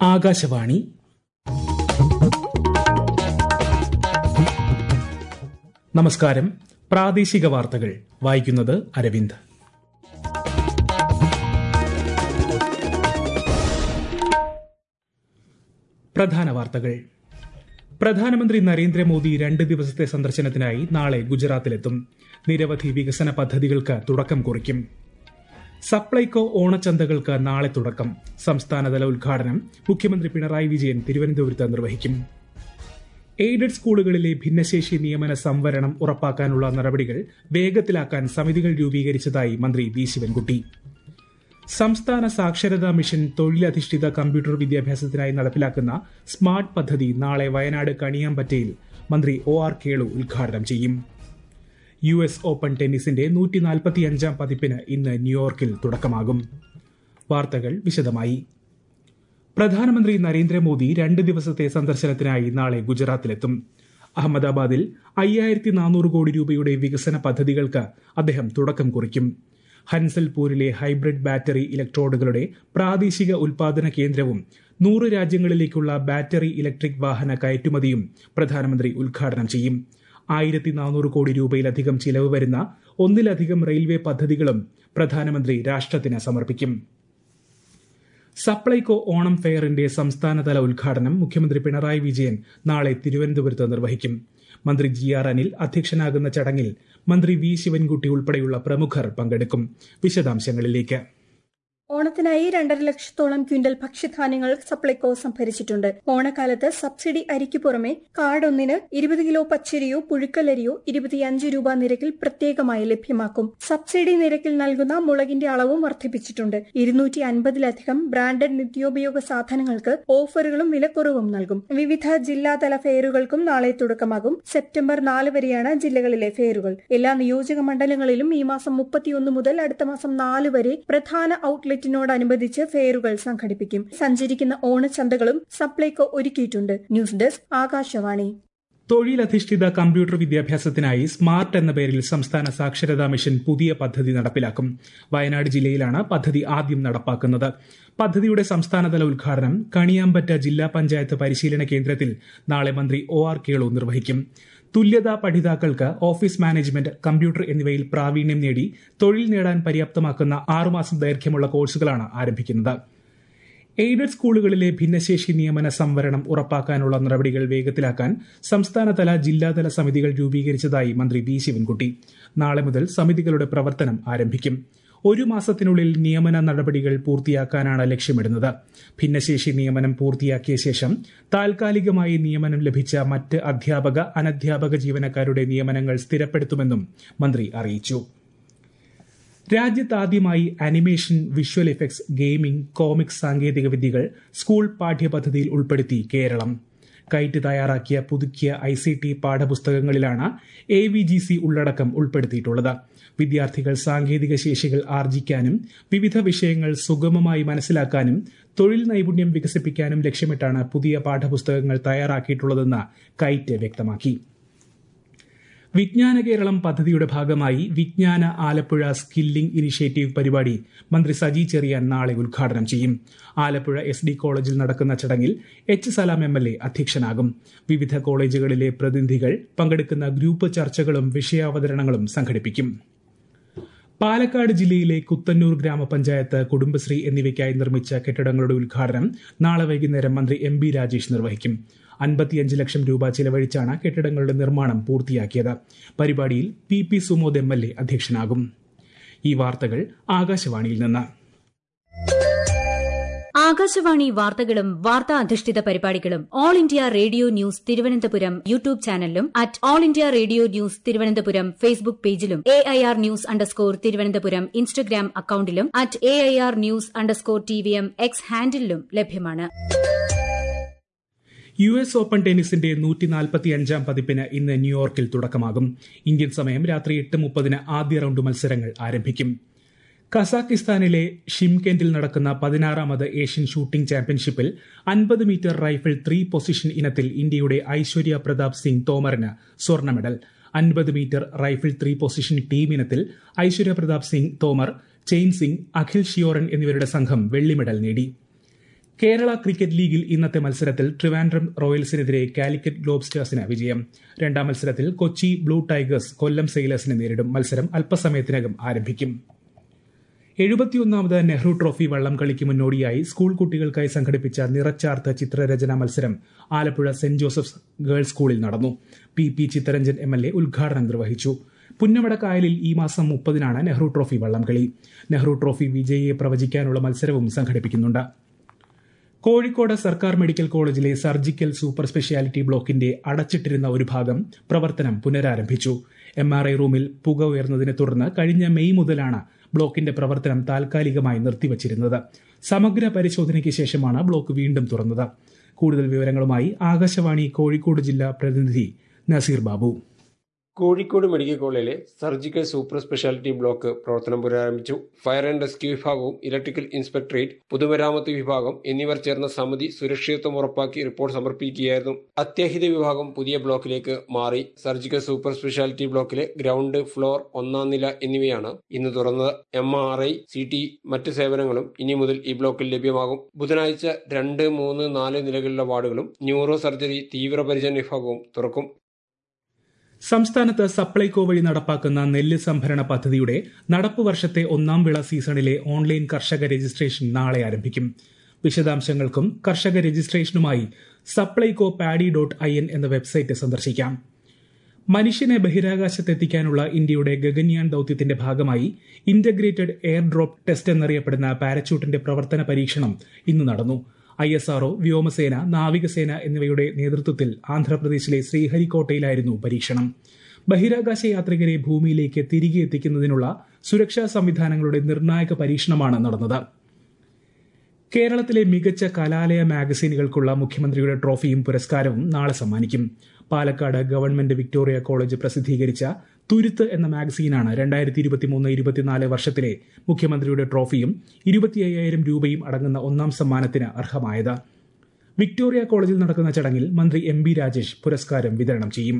ആകാശവാണി നമസ്കാരം പ്രാദേശിക വാർത്തകൾ വായിക്കുന്നത് അരവിന്ദ് പ്രധാന വാർത്തകൾ പ്രധാനമന്ത്രി നരേന്ദ്രമോദി രണ്ട് ദിവസത്തെ സന്ദർശനത്തിനായി നാളെ ഗുജറാത്തിലെത്തും നിരവധി വികസന പദ്ധതികൾക്ക് തുടക്കം കുറിക്കും സപ്ലൈകോ ഓണച്ചന്തകൾക്ക് നാളെ തുടക്കം സംസ്ഥാനതല ഉദ്ഘാടനം മുഖ്യമന്ത്രി പിണറായി വിജയൻ തിരുവനന്തപുരത്ത് നിർവഹിക്കും എയ്ഡഡ് സ്കൂളുകളിലെ ഭിന്നശേഷി നിയമന സംവരണം ഉറപ്പാക്കാനുള്ള നടപടികൾ വേഗത്തിലാക്കാൻ സമിതികൾ രൂപീകരിച്ചതായി മന്ത്രി വി ശിവൻകുട്ടി സംസ്ഥാന സാക്ഷരതാ മിഷൻ തൊഴിലധിഷ്ഠിത കമ്പ്യൂട്ടർ വിദ്യാഭ്യാസത്തിനായി നടപ്പിലാക്കുന്ന സ്മാർട്ട് പദ്ധതി നാളെ വയനാട് കണിയാമ്പറ്റയിൽ മന്ത്രി ഒ ആർ കേളു ഉദ്ഘാടനം ചെയ്യും യു എസ് ഓപ്പൺ ടെന്നീസിന്റെ നൂറ്റി നാൽപ്പത്തിയഞ്ചാം പതിപ്പിന് ഇന്ന് ന്യൂയോർക്കിൽ തുടക്കമാകും വാർത്തകൾ വിശദമായി പ്രധാനമന്ത്രി നരേന്ദ്രമോദി രണ്ട് ദിവസത്തെ സന്ദർശനത്തിനായി നാളെ ഗുജറാത്തിലെത്തും അഹമ്മദാബാദിൽ അയ്യായിരത്തി നാനൂറ് കോടി രൂപയുടെ വികസന പദ്ധതികൾക്ക് അദ്ദേഹം തുടക്കം കുറിക്കും ഹൻസൽപൂരിലെ ഹൈബ്രിഡ് ബാറ്ററി ഇലക്ട്രോഡുകളുടെ പ്രാദേശിക ഉൽപാദന കേന്ദ്രവും നൂറ് രാജ്യങ്ങളിലേക്കുള്ള ബാറ്ററി ഇലക്ട്രിക് വാഹന കയറ്റുമതിയും പ്രധാനമന്ത്രി ഉദ്ഘാടനം ചെയ്യും ആയിരത്തി നാനൂറ് കോടി രൂപയിലധികം ചിലവ് വരുന്ന ഒന്നിലധികം റെയിൽവേ പദ്ധതികളും പ്രധാനമന്ത്രി രാഷ്ട്രത്തിന് സമർപ്പിക്കും സപ്ലൈകോ ഓണം ഫെയറിന്റെ സംസ്ഥാനതല ഉദ്ഘാടനം മുഖ്യമന്ത്രി പിണറായി വിജയൻ നാളെ തിരുവനന്തപുരത്ത് നിർവഹിക്കും മന്ത്രി ജി ആർ അനിൽ അധ്യക്ഷനാകുന്ന ചടങ്ങിൽ മന്ത്രി വി ശിവൻകുട്ടി ഉൾപ്പെടെയുള്ള പ്രമുഖർ പങ്കെടുക്കും വിശദാംശങ്ങളിലേക്ക് ഓണത്തിനായി രണ്ടര ലക്ഷത്തോളം ക്വിന്റൽ ഭക്ഷ്യധാന്യങ്ങൾ സപ്ലൈകോ സംഭരിച്ചിട്ടുണ്ട് ഓണക്കാലത്ത് സബ്സിഡി അരിക്ക് പുറമെ കാർഡ് ഒന്നിന് ഇരുപത് കിലോ പച്ചരിയോ പുഴുക്കലരിയോ ഇരുപത്തിയഞ്ച് രൂപ നിരക്കിൽ പ്രത്യേകമായി ലഭ്യമാക്കും സബ്സിഡി നിരക്കിൽ നൽകുന്ന മുളകിന്റെ അളവും വർദ്ധിപ്പിച്ചിട്ടുണ്ട് ഇരുന്നൂറ്റി അൻപതിലധികം ബ്രാൻഡഡ് നിത്യോപയോഗ സാധനങ്ങൾക്ക് ഓഫറുകളും വിലക്കുറവും നൽകും വിവിധ ജില്ലാതല ഫെയറുകൾക്കും നാളെ തുടക്കമാകും സെപ്റ്റംബർ നാല് വരെയാണ് ജില്ലകളിലെ ഫെയറുകൾ എല്ലാ നിയോജക മണ്ഡലങ്ങളിലും ഈ മാസം മുപ്പത്തിയൊന്ന് മുതൽ അടുത്ത മാസം നാല് വരെ പ്രധാന ഔട്ട്ലെറ്റ് ഔട്ട്ലെറ്റിനോടനുബന്ധിച്ച് ഫെയറുകൾ സംഘടിപ്പിക്കും സഞ്ചരിക്കുന്ന ഓണച്ചന്തകളും സപ്ലൈകോ ഒരുക്കിയിട്ടുണ്ട് ന്യൂസ് ഡെസ്ക് ആകാശവാണി തൊഴിലധിഷ്ഠിത കമ്പ്യൂട്ടർ വിദ്യാഭ്യാസത്തിനായി സ്മാർട്ട് എന്ന പേരിൽ സംസ്ഥാന സാക്ഷരതാ മിഷൻ പുതിയ പദ്ധതി നടപ്പിലാക്കും വയനാട് ജില്ലയിലാണ് പദ്ധതി ആദ്യം നടപ്പാക്കുന്നത് പദ്ധതിയുടെ സംസ്ഥാനതല ഉദ്ഘാടനം കണിയാമ്പറ്റ ജില്ലാ പഞ്ചായത്ത് പരിശീലന കേന്ദ്രത്തിൽ നാളെ മന്ത്രി ഒ ആർ കേളു നിർവഹിക്കും തുല്യതാ പഠിതാക്കൾക്ക് ഓഫീസ് മാനേജ്മെന്റ് കമ്പ്യൂട്ടർ എന്നിവയിൽ പ്രാവീണ്യം നേടി തൊഴിൽ നേടാൻ പര്യാപ്തമാക്കുന്ന ആറുമാസം ദൈർഘ്യമുള്ള കോഴ്സുകളാണ് ആരംഭിക്കുന്നത് എയ്ഡഡ് സ്കൂളുകളിലെ ഭിന്നശേഷി നിയമന സംവരണം ഉറപ്പാക്കാനുള്ള നടപടികൾ വേഗത്തിലാക്കാൻ സംസ്ഥാനതല ജില്ലാതല സമിതികൾ രൂപീകരിച്ചതായി മന്ത്രി വി ശിവൻകുട്ടി നാളെ മുതൽ സമിതികളുടെ പ്രവർത്തനം ആരംഭിക്കും ഒരു മാസത്തിനുള്ളിൽ നിയമന നടപടികൾ പൂർത്തിയാക്കാനാണ് ലക്ഷ്യമിടുന്നത് ഭിന്നശേഷി നിയമനം പൂർത്തിയാക്കിയ ശേഷം താൽക്കാലികമായി നിയമനം ലഭിച്ച മറ്റ് അധ്യാപക അനധ്യാപക ജീവനക്കാരുടെ നിയമനങ്ങൾ സ്ഥിരപ്പെടുത്തുമെന്നും മന്ത്രി അറിയിച്ചു രാജ്യത്താദ്യമായി animation visual effects gaming comics സാങ്കേതിക വിദ്യകൾ സ്കൂൾ പാഠ്യപദ്ധതിയിൽ ഉൾപ്പെടുത്തി കേരളം കൈറ്റ് തയ്യാറാക്കിയ പുതുക്കിയ ഐ സി ടി പാഠപുസ്തകങ്ങളിലാണ് എ വി ജി സി ഉള്ളടക്കം ഉൾപ്പെടുത്തിയിട്ടുള്ളത് വിദ്യാർത്ഥികൾ സാങ്കേതിക ശേഷികൾ ആർജിക്കാനും വിവിധ വിഷയങ്ങൾ സുഗമമായി മനസ്സിലാക്കാനും തൊഴിൽ നൈപുണ്യം വികസിപ്പിക്കാനും ലക്ഷ്യമിട്ടാണ് പുതിയ പാഠപുസ്തകങ്ങൾ തയ്യാറാക്കിയിട്ടുള്ളതെന്ന് കൈറ്റ് വ്യക്തമാക്കി വിജ്ഞാന കേരളം പദ്ധതിയുടെ ഭാഗമായി വിജ്ഞാന ആലപ്പുഴ സ്കില്ലിംഗ് ഇനിഷ്യേറ്റീവ് പരിപാടി മന്ത്രി സജി ചെറിയാൻ നാളെ ഉദ്ഘാടനം ചെയ്യും ആലപ്പുഴ എസ് ഡി കോളേജിൽ നടക്കുന്ന ചടങ്ങിൽ H Salam M L A അധ്യക്ഷനാകും വിവിധ കോളേജുകളിലെ പ്രതിനിധികൾ പങ്കെടുക്കുന്ന ഗ്രൂപ്പ് ചർച്ചകളും വിഷയാവതരണങ്ങളും സംഘടിപ്പിക്കും പാലക്കാട് ജില്ലയിലെ കുത്തന്നൂർ ഗ്രാമപഞ്ചായത്ത് കുടുംബശ്രീ എന്നിവയ്ക്കായി നിർമ്മിച്ച കെട്ടിടങ്ങളുടെ ഉദ്ഘാടനം നാളെ വൈകുന്നേരം മന്ത്രി എം ബി രാജേഷ് നിർവഹിക്കും അൻപത്തിയഞ്ച് ലക്ഷം രൂപ ചിലവഴിച്ചാണ് കെട്ടിടങ്ങളുടെ നിർമ്മാണം പൂർത്തിയാക്കിയത് പരിപാടിയിൽ P P Sumod M L A അധ്യക്ഷനാകും ഈ വാർത്തകൾ ആകാശവാണിയിൽ നിന്ന് ആകാശവാണി വാർത്തകളും വാർത്താ അധിഷ്ഠിത പരിപാടികളും All India Radio news Thiruvananthapuram YouTube ചാനലിലും at All India Radio news Thiruvananthapuram Facebook പേജിലും A I R news underscore Thiruvananthapuram Instagram അക്കൌണ്ടിലും at A I R news underscore T V M X ഹാൻഡിലും ലഭ്യമാണ് യു എസ് ഓപ്പൺ ടെന്നീസിന്റെ നൂറ്റി നാൽപ്പത്തിയഞ്ചാം പതിപ്പിന് ഇന്ന് ന്യൂയോർക്കിൽ തുടക്കമാകും ഇന്ത്യൻ സമയം രാത്രി എട്ട് മുപ്പതിന് ആദ്യ റൌണ്ട് മത്സരങ്ങൾ ആരംഭിക്കും കസാക്കിസ്ഥാനിലെ ഷിംകെന്റിൽ നടക്കുന്ന പതിനാറാമത് ഏഷ്യൻ ഷൂട്ടിംഗ് ചാമ്പ്യൻഷിപ്പിൽ അൻപത് മീറ്റർ റൈഫിൾ ത്രീ പൊസിഷൻ ഇനത്തിൽ ഇന്ത്യയുടെ ഐശ്വര്യ പ്രതാപ് സിംഗ് തോമറിന് സ്വർണ്ണ മെഡൽ അൻപത് metre rifle three position team ഇനത്തിൽ ഐശ്വര്യ പ്രതാപ് സിംഗ് തോമർ ചെയിൻ സിംഗ് അഖിൽ ഷിയോറൻ എന്നിവരുടെ സംഘം വെള്ളി മെഡൽ നേടി കേരള ക്രിക്കറ്റ് ലീഗിൽ ഇന്നത്തെ മത്സരത്തിൽ ട്രിവാൻഡ്രം റോയൽസിനെതിരെ കാലിക്കറ്റ് ഗ്ലോബ്സ്റ്റേഴ്സിന് വിജയം രണ്ടാം മത്സരത്തിൽ കൊച്ചി ബ്ലൂ ടൈഗേഴ്സ് കൊല്ലം സെയിലേഴ്സിനെ നേരിടും മത്സരം അല്പസമയത്തിനകം ആരംഭിക്കും എഴുപത്തിയൊന്നാമത് നെഹ്റു ട്രോഫി വള്ളംകളിക്ക് മുന്നോടിയായി സ്കൂൾ കുട്ടികൾക്കായി സംഘടിപ്പിച്ച നിറച്ചാർത്ത് ചിത്രരചന മത്സരം ആലപ്പുഴ സെന്റ് ജോസഫ്സ് ഗേൾസ് സ്കൂളിൽ നടന്നു P P Chitharanjan M L A ഉദ്ഘാടനം നിർവഹിച്ചു പുന്നമട കായലിൽ ഈ മാസം മുപ്പതിനാണ് നെഹ്റു ട്രോഫി വള്ളംകളി നെഹ്റു ട്രോഫി വിജയിയെ പ്രവചിക്കാനുള്ള മത്സരവും സംഘടിപ്പിക്കുന്നുണ്ട് കോഴിക്കോട് സർക്കാർ മെഡിക്കൽ കോളേജിലെ സർജിക്കൽ സൂപ്പർ സ്പെഷ്യാലിറ്റി ബ്ലോക്കിന്റെ അടച്ചിട്ടിരുന്ന ഒരു ഭാഗം പ്രവർത്തനം പുനരാരംഭിച്ചു എം ആർ ഐ റൂമിൽ പുക ഉയർന്നതിനെ തുടർന്ന് കഴിഞ്ഞ മെയ് മുതലാണ് ബ്ലോക്കിന്റെ പ്രവർത്തനം താൽക്കാലികമായി നിർത്തിവച്ചിരുന്നത് സമഗ്ര പരിശോധനയ്ക്ക് ശേഷമാണ് ബ്ലോക്ക് വീണ്ടും തുറന്നത് കൂടുതൽ വിവരങ്ങളുമായി ആകാശവാണി കോഴിക്കോട് ജില്ലാ പ്രതിനിധി നസീർ ബാബു കോഴിക്കോട് മെഡിക്കൽ കോളേജിലെ സർജിക്കൽ സൂപ്പർ സ്പെഷ്യാലിറ്റി ബ്ലോക്ക് പ്രവർത്തനം പുനരാരംഭിച്ചു ഫയർ ആൻഡ് റെസ്ക്യൂ വിഭാഗവും ഇലക്ട്രിക്കൽ ഇൻസ്പെക്ടറേറ്റ് പൊതുമരാമത്ത് വിഭാഗം എന്നിവർ ചേർന്ന സമിതി സുരക്ഷിതത്വം ഉറപ്പാക്കി റിപ്പോർട്ട് സമർപ്പിക്കുകയായിരുന്നു അത്യാഹിത വിഭാഗം പുതിയ ബ്ലോക്കിലേക്ക് മാറി സർജിക്കൽ സൂപ്പർ സ്പെഷ്യാലിറ്റി ബ്ലോക്കിലെ ഗ്രൗണ്ട് ഫ്ലോർ ഒന്നാം നില എന്നിവയാണ് ഇന്ന് തുറന്നത് M R I C T മറ്റ് സേവനങ്ങളും ഇനി മുതൽ ഈ ബ്ലോക്കിൽ ലഭ്യമാകും ബുധനാഴ്ച രണ്ട് മൂന്ന് നാല് നിലകളിലെ വാർഡുകളും ന്യൂറോ സർജറി തീവ്രപരിചരണ വിഭാഗവും തുറക്കും സംസ്ഥാനത്ത് സപ്ലൈകോ വഴി നടപ്പാക്കുന്ന നെല്ല് സംഭരണ പദ്ധതിയുടെ നടപ്പ് വർഷത്തെ ഒന്നാം വിള സീസണിലെ ഓൺലൈൻ കർഷക രജിസ്ട്രേഷൻ നാളെ ആരംഭിക്കും വിശദാംശങ്ങൾക്കും കർഷക രജിസ്ട്രേഷനുമായി Supplyco paddy dot I N എന്ന വെബ്സൈറ്റ് സന്ദർശിക്കാം മനുഷ്യനെ ബഹിരാകാശത്തെത്തിക്കാനുള്ള ഇന്ത്യയുടെ ഗഗൻയാൻ ദൌത്യത്തിന്റെ ഭാഗമായി ഇന്റഗ്രേറ്റഡ് എയർ ഡ്രോപ്പ് ടെസ്റ്റ് എന്നറിയപ്പെടുന്ന പാരച്യൂട്ടിന്റെ പ്രവർത്തന പരീക്ഷണം ഇന്ന് നടന്നു ഐ എസ് ആർഒ വ്യോമസേന നാവികസേന എന്നിവയുടെ നേതൃത്വത്തിൽ ആന്ധ്രാപ്രദേശിലെ ശ്രീഹരിക്കോട്ടയിലായിരുന്നു പരീക്ഷണം ബഹിരാകാശ യാത്രികരെ ഭൂമിയിലേക്ക് തിരികെ എത്തിക്കുന്നതിനുള്ള സുരക്ഷാ സംവിധാനങ്ങളുടെ നിർണായക പരീക്ഷണമാണ് നടന്നത് കേരളത്തിലെ മികച്ച കലാലയ മാഗസീനുകൾക്കുള്ള മുഖ്യമന്ത്രിയുടെ ട്രോഫിയും പുരസ്കാരവും നാളെ സമ്മാനിക്കും പാലക്കാട് ഗവൺമെന്റ് വിക്ടോറിയ കോളേജ് പ്രസിദ്ധീകരിച്ച തുരുത്ത് എന്ന മാഗസീനാണ് രണ്ടായിരത്തി ഇരുപത്തിമൂന്ന് ഇരുപത്തിനാല് വർഷത്തിലെ മുഖ്യമന്ത്രിയുടെ ട്രോഫിയും ഇരുപത്തി അയ്യായിരം രൂപയും അടങ്ങുന്ന ഒന്നാം സമ്മാനത്തിന് അർഹമായത് വിക്ടോറിയ കോളേജിൽ നടക്കുന്ന ചടങ്ങിൽ മന്ത്രി എം ബി രാജേഷ് പുരസ്കാരം വിതരണം ചെയ്യും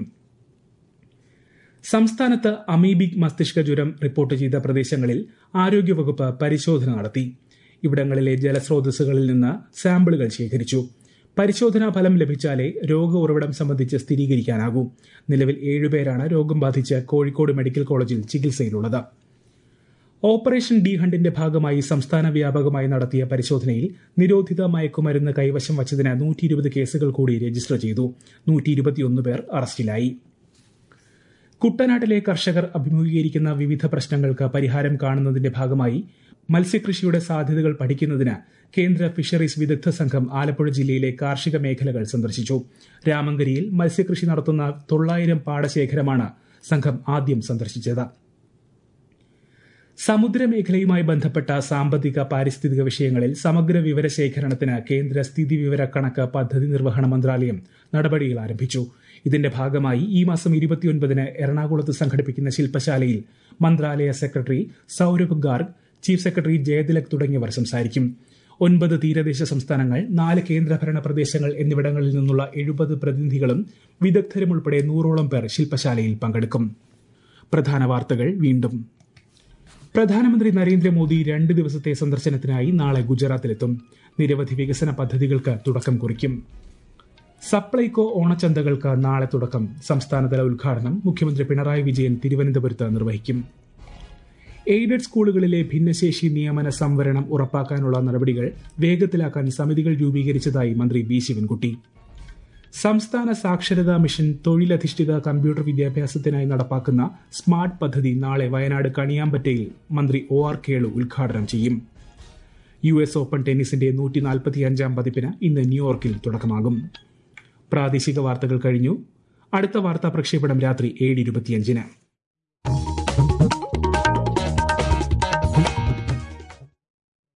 സംസ്ഥാനത്ത് അമീബിക് മസ്തിഷ്ക ജ്വരം റിപ്പോർട്ട് ചെയ്ത പ്രദേശങ്ങളിൽ ആരോഗ്യവകുപ്പ് പരിശോധന നടത്തി ഇവിടങ്ങളിലെ ജലസ്രോതസ്സുകളിൽ നിന്ന് സാമ്പിളുകൾ ശേഖരിച്ചു പരിശോധനാ ഫലം ലഭിച്ചാലേ രോഗ ഉറവിടം സംബന്ധിച്ച് സ്ഥിരീകരിക്കാനാകൂ നിലവിൽ ഏഴുപേരാണ് രോഗം ബാധിച്ച് കോഴിക്കോട് മെഡിക്കൽ കോളേജിൽ ചികിത്സയിലുള്ളത് ഓപ്പറേഷൻ ഡി ഹണ്ടിന്റെ ഭാഗമായി സംസ്ഥാന വ്യാപകമായി നടത്തിയ പരിശോധനയിൽ നിരോധിത മയക്കുമരുന്ന് കൈവശം വച്ചതിന് നൂറ്റി ഇരുപത് കേസുകൾ കൂടി രജിസ്റ്റർ ചെയ്തു നൂറ്റി ഇരുപത്തിയൊന്ന് പേർ അറസ്റ്റിലായി കുട്ടനാട്ടിലെ കർഷകർ അഭിമുഖീകരിക്കുന്ന വിവിധ പ്രശ്നങ്ങൾക്ക് പരിഹാരം കാണുന്നതിന്റെ ഭാഗമായി മത്സ്യകൃഷിയുടെ സാധ്യതകൾ പഠിക്കുന്നതിന് കേന്ദ്ര ഫിഷറീസ് വിദഗ്ധ സംഘം ആലപ്പുഴ ജില്ലയിലെ കാർഷിക മേഖലകൾ സന്ദർശിച്ചു രാമങ്കരിയിൽ മത്സ്യകൃഷി നടത്തുന്ന തൊള്ളായിരം പാടശേഖരമാണ് സംഘം ആദ്യം സന്ദർശിച്ചത് സമുദ്രമേഖലയുമായി ബന്ധപ്പെട്ട സാമ്പത്തിക പാരിസ്ഥിതിക വിഷയങ്ങളിൽ സമഗ്ര വിവരശേഖരണത്തിന് കേന്ദ്ര സ്ഥിതി വിവര കണക്ക് പദ്ധതി നിർവഹണ മന്ത്രാലയം നടപടികൾ ആരംഭിച്ചു ഇതിന്റെ ഭാഗമായി ഈ മാസം ഇരുപത്തിയൊൻപതിന് എറണാകുളത്ത് സംഘടിപ്പിക്കുന്ന ശില്പശാലയിൽ മന്ത്രാലയ secretary Saurabh Garg chief secretary Jayathilak തുടങ്ങിയവർ സംസാരിക്കും ഒൻപത് തീരദേശ സംസ്ഥാനങ്ങൾ നാല് കേന്ദ്രഭരണ പ്രദേശങ്ങൾ എന്നിവിടങ്ങളിൽ നിന്നുള്ള എഴുപത് പ്രതിനിധികളും വിദഗ്ധരും ഉൾപ്പെടെ നൂറോളം പേർ ശില്പശാലയിൽ പങ്കെടുക്കും പ്രധാന വാർത്തകൾ വീണ്ടും പ്രധാനമന്ത്രി നരേന്ദ്രമോദി രണ്ട് ദിവസത്തെ സന്ദർശനത്തിനായി നാളെ ഗുജറാത്തിലെത്തും നിരവധി വികസന പദ്ധതികൾക്ക് തുടക്കം കുറിക്കും സപ്ലൈകോ ഓണച്ചന്തകൾക്ക് നാളെ തുടക്കം സംസ്ഥാനതല ഉദ്ഘാടനം മുഖ്യമന്ത്രി പിണറായി വിജയൻ തിരുവനന്തപുരത്ത് നിർവഹിക്കും എയ്ഡഡ് സ്കൂളുകളിലെ ഭിന്നശേഷി നിയമന സംവരണം ഉറപ്പാക്കാനുള്ള നടപടികൾ വേഗത്തിലാക്കാൻ സമിതികൾ രൂപീകരിച്ചതായി മന്ത്രി ബി ശിവൻകുട്ടി സംസ്ഥാന സാക്ഷരതാ മിഷൻ തൊഴിലധിഷ്ഠിത കമ്പ്യൂട്ടർ വിദ്യാഭ്യാസത്തിനായി നടപ്പാക്കുന്ന സ്മാർട്ട് പദ്ധതി നാളെ വയനാട് കണിയാമ്പറ്റയിൽ മന്ത്രി ഒ ആർ കേളു ഉദ്ഘാടനം ചെയ്യും യു എസ് ഓപ്പൺ ടെന്നീസിന്റെ നൂറ്റി നാൽപ്പത്തിയഞ്ചാം പതിപ്പിന് ഇന്ന് ന്യൂയോർക്കിൽ തുടക്കമാകും പ്രാദേശിക വാർത്തകൾ കഴിഞ്ഞു അടുത്ത വാർത്താ പ്രക്ഷേപണം രാത്രി ഏഴ് ഇരുപത്തിയഞ്ചിന്